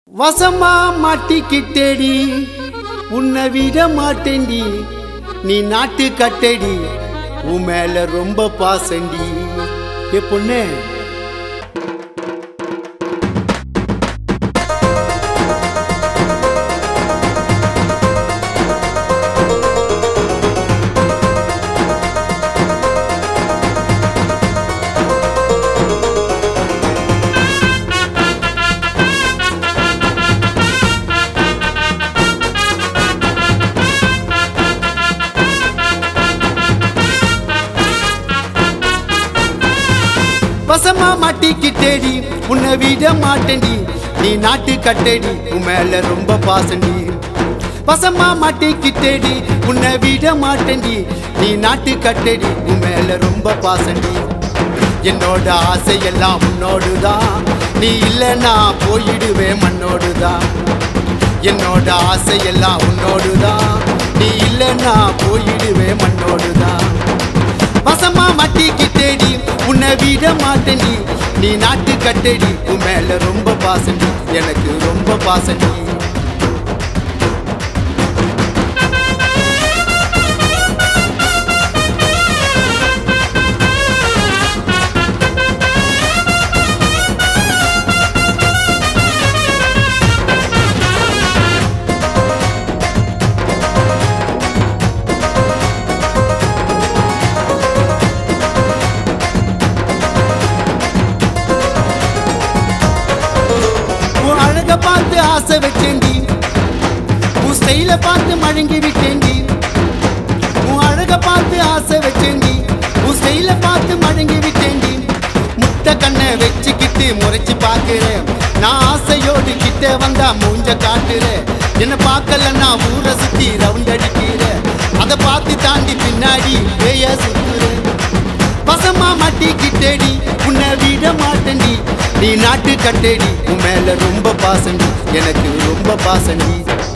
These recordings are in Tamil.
வசமா மாட்டிக்கிட்டேடி உன்னை விட மாட்டேன்டி நீ நாட்டு கட்டடி உன் மேல ரொம்ப பாசண்டி ஏ பொண்ணு வசமா மாட்டிக்கிட்டேடி உன்னை விட மாட்டேன்டி நீ நாட்டு கட்டடி உன் மேல ரொம்ப பாசண்டி வசமா மாட்டிக்கிட்டேடி உன்னை விட மாட்டேன்டி நீ நாட்டு கட்டடி உன் மேல ரொம்ப பாசண்டி என்னோட ஆசையெல்லாம் உன்னோடுதான் நீ இல்லைன்னா போயிடுவேன் மண்ணோடுதான் என்னோட ஆசையெல்லாம் உன்னோடுதான் நீ இல்லைன்னா போயிடுவேன் மண்ணோடுதான் வசமா மாட்டிக்கிட்டேடி உன்னை விட மாட்டேன்டி நீ நாட்டு கட்டடி உன் மேல ரொம்ப பாசண்டி எனக்கு ரொம்ப பாசண்டி உன் அழக பார்த்து ஆசை வச்சேன்டி உன் ஸ்டைல பார்த்து மழங்கி விட்டேன்டி உன் அழக பார்த்து ஆசை வச்சேன்டி உன் ஸ்டைல பார்த்து மழங்கி விட்டேன்டி முட்டை கண்ணை வச்சுக்கிட்டு முறைச்சு பார்க்கிறேன் நான் ஆசையோடு கிட்ட வந்தா மூஞ்ச காட்டுறேன் என்ன பார்க்கல நான் ஊரை சுத்தி ரவுண்ட் அடிக்கிறேன் அதை பார்த்து தாண்டி பின்னாடி பேய சுத்துறேன் பசமா மாட்டிக்கிட்டேடி உன்னை விட மாட்டேன்டி நீ நாட்டு கட்டேடி உன் மேல ரொம்ப பாசண்டி எனக்கு ரொம்ப பாசண்டி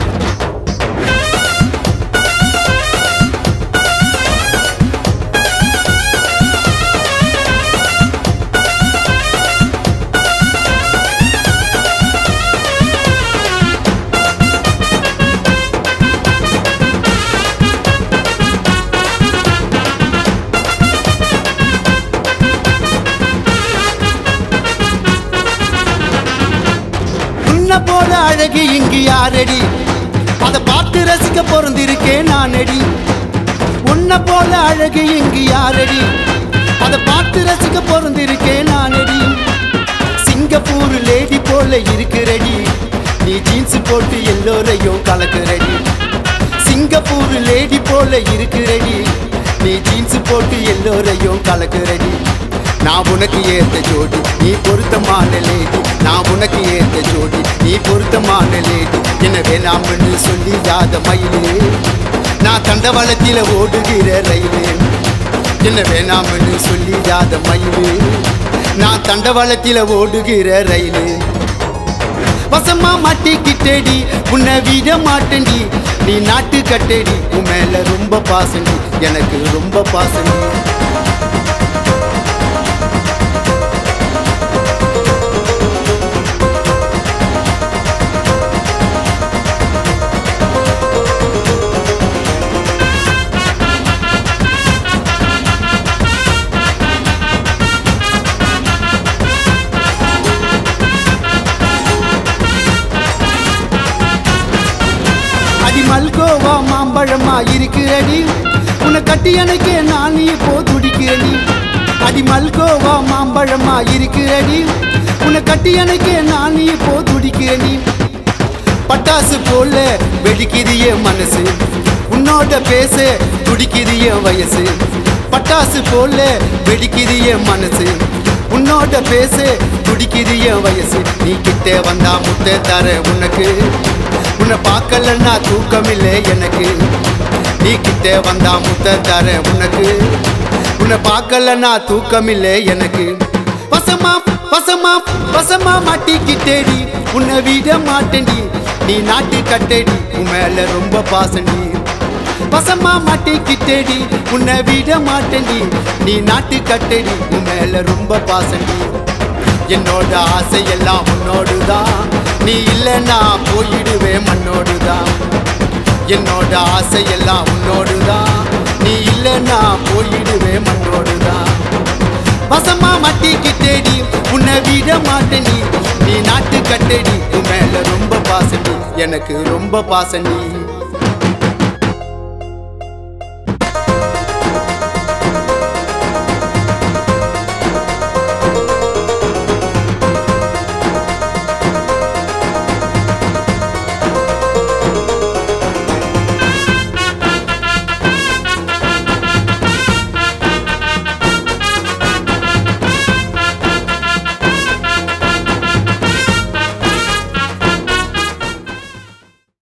உன்னை போல அழகு இங்கு யாரடி அதை பார்த்து ரசிக்க பிறந்திருக்கேன் நானடி உன்னை போல அழகு இங்கு யாரடி அதை பார்த்து ரசிக்க பிறந்திருக்கேன் நானடி சிங்கப்பூர் லேடி போல இருக்கிறடி நீ ஜீன்ஸ் போட்டு எல்லோரையும் கலக்குறடி சிங்கப்பூர் லேடி போல இருக்கிறடி நீ ஜீன்ஸ் போட்டு எல்லோரையும் கலக்குறடி நான் உனக்கு ஏத்த ஜோடி நீ பொருத்தமான லேடி நான் உனக்கு ஏத்த ஜோடி நீ பொருத்தமான லேடி என்ன வேணாம்னு சொல்லி யாத மயிலே நான் தண்டவாளத்தில ஓடுகிற ரயிலே என்ன வேணாம்னு சொல்லி யாத மயிலே நான் தண்டவாளத்தில ஓடுகிற ரயிலே வசமா மாட்டிக்கிட்டேடி உன்னை விட மாட்டேன்டி நீ நாட்டு கட்டேடி உன் மேல ரொம்ப பாசண்டி எனக்கு ரொம்ப பாசண்டி அடி மல்கோவா மாம்பழமா இருக்கிறடி உன்னை கட்டி அணைக்க நான் இப்போ துடிக்கிறடி அடி மல்கோவா மாம்பழமா இருக்கிறடி உன்னை கட்டி அணைக்க நான் இப்போ துடிக்கிறடி பட்டாசு போல வெடிக்குது என் மனசு உன்னோட பேச துடிக்குது என் வயசு பட்டாசு போல வெடிக்குது என் மனசு உன்னோட பேச துடிக்குது என் வயசு நீ கிட்ட வந்தா முட்டை தர உனக்கு உன்னை பார்க்கலன்னா தூக்கம் இல்லை எனக்கு நீ கிட்ட வந்தா முட்டை தர உனக்கு உன்னை பார்க்கலன்னா தூக்கம் இல்லை எனக்கு வசமா வசமா வசமா மாட்டிக்கிட்டேடி உன்னை விட மாட்டேன்டி நீ நாட்டு கட்டேடி உன் மேல ரொம்ப பாசண்டி வசமா மாட்டிக்கிட்டேடி உன்னை விட மாட்டேன்டி நீ நாட்டு கட்டடி உன் மேல ரொம்ப பாசண்டி என்னோட ஆசையெல்லாம் உன்னோடுதான் நீ இல்லைன்னா போயிடுவேன் மண்ணோடுதான் என்னோட ஆசையெல்லாம் உன்னோடுதான் நீ இல்லைன்னா போயிடுவேன் மண்ணோடுதான் வசமா மாட்டிக்கிட்டேடி உன்னை விட மாட்டேன் நீ நீ நாட்டு கட்டடி உன் மேல ரொம்ப பாசண்டி எனக்கு ரொம்ப பாசண்டி